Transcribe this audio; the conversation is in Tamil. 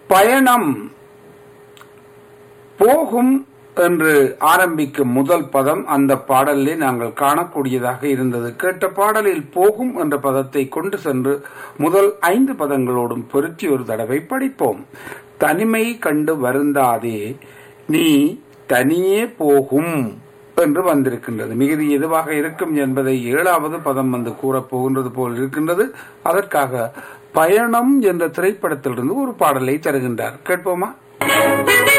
பயணம் போகும் என்று ஆரம்பிக்கும் முதல் பதம் அந்த பாடலிலே நாங்கள் காணக்கூடியதாக இருந்தது கேட்ட பாடலில் போகும் என்ற பதத்தை கொண்டு சென்று முதல் ஐந்து பதங்களோடும் பொருத்தி ஒரு தடவை படிப்போம் தனிமை கண்டு வருந்தாதே நீ தனியே போகும் என்று வந்திருக்கின்றது மிகுதி எதுவாக இருக்கும் என்பதை ஏழாவது பதம் வந்து கூறப் போகின்றது போல் இருக்கின்றது அதற்காக பயணம் என்ற திரைப்படத்திலிருந்து ஒரு பாடலை தருகின்றார் கேட்போமா